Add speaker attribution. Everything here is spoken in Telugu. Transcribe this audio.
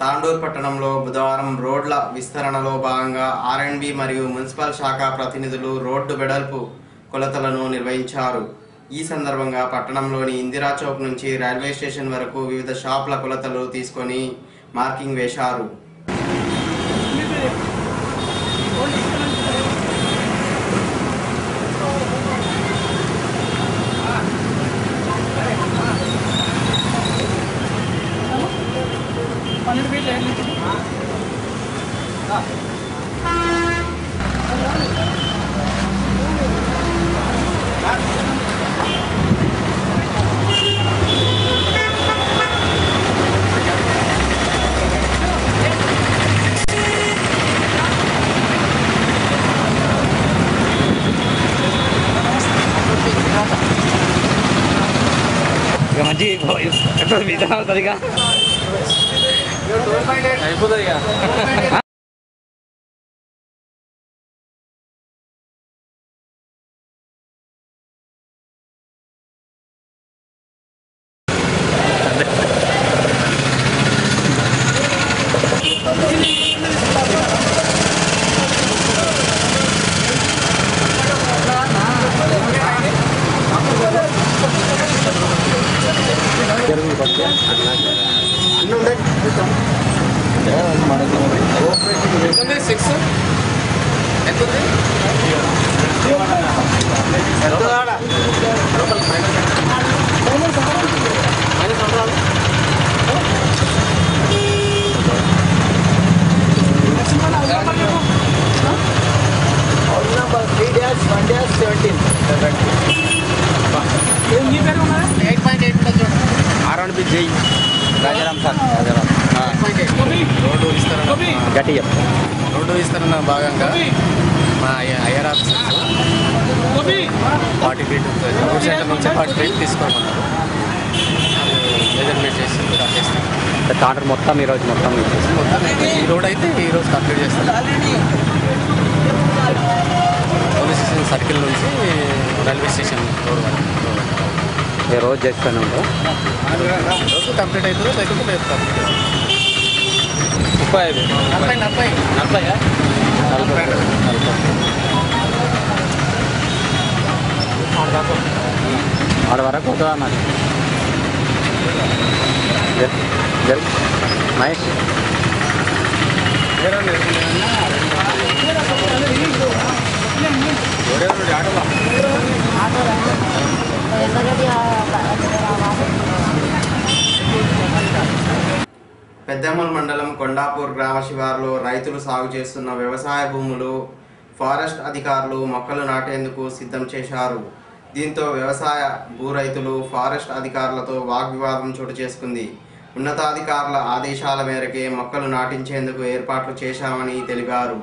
Speaker 1: తాండూర్ పట్టణంలో బుధవారం రోడ్ల విస్తరణలో భాగంగా ఆర్ఎండ్బి మరియు మున్సిపల్ శాఖ ప్రతినిధులు రోడ్డు వెడల్పు కొలతలను నిర్వహించారు ఈ సందర్భంగా పట్టణంలోని ఇందిరా చౌక్ నుంచి రైల్వే స్టేషన్ వరకు వివిధ షాపుల కొలతలు తీసుకొని మార్కింగ్ వేశారు
Speaker 2: పన్నెండు ఫీట్లు ఏడు నుంచి
Speaker 3: ఇక మంచి ఎప్పుడు మిగతా అవుతుంది ఇక అయిపోతుంది ఇక
Speaker 2: సిక్స్ ఎంత ఉంది ఎయిట్ పాయింట్ ఎయిట్ ఉంటుంది చూడండి
Speaker 3: ఆర్ఎండ్బి జై Rajaram sir Rajaram
Speaker 2: eight point eight road విస్తరణ
Speaker 3: గట్టి చెప్పు
Speaker 2: రోడ్డు విస్తరణ భాగంగా మా IR officers forty feet road centre నుంచి ఫార్టీ ఫీట్ తీసుకోమన్నారు మెజర్మెంట్ చేసి స్టార్ట్ చేస్తాం
Speaker 3: తాండ్రు మొత్తం ఈరోజు మొత్తం ఇచ్చేసి
Speaker 2: మొత్తం అయితే ఈ రోడ్ అయితే ఈ రోజు కంప్లీట్ చేస్తాం పోలీస్ స్టేషన్ సర్కిల్ నుంచి రైల్వే స్టేషన్ రోడ్ వరకు రోడ్ వరకు.
Speaker 3: ఈ రోజు చేస్తూనే ఉంటాం
Speaker 2: ఈ రోజు కంప్లీట్ అవుతుందో లేకపోతే రేపు కంప్లీట్ అవుతుంది
Speaker 3: ముప్పై ఐదు
Speaker 2: నలభై నలభై
Speaker 3: నలభై
Speaker 2: నలభై
Speaker 3: ఆడ వరకు అవుతుందా మరి జరి జరి మహేష్
Speaker 1: పెద్దమూల్ మండలం కొండాపూర్ గ్రామ శివారులో రైతులు సాగు చేస్తున్న వ్యవసాయ భూములు ఫారెస్ట్ అధికారులు మొక్కలు నాటేందుకు సిద్ధం చేశారు దీంతో వ్యవసాయ భూ రైతులు ఫారెస్ట్ అధికారులతో వాగ్వివాదం చోటు చేసుకుంది ఉన్నతాధికారుల ఆదేశాల మేరకే మొక్కలు నాటించేందుకు ఏర్పాట్లు చేశామని తెలిపారు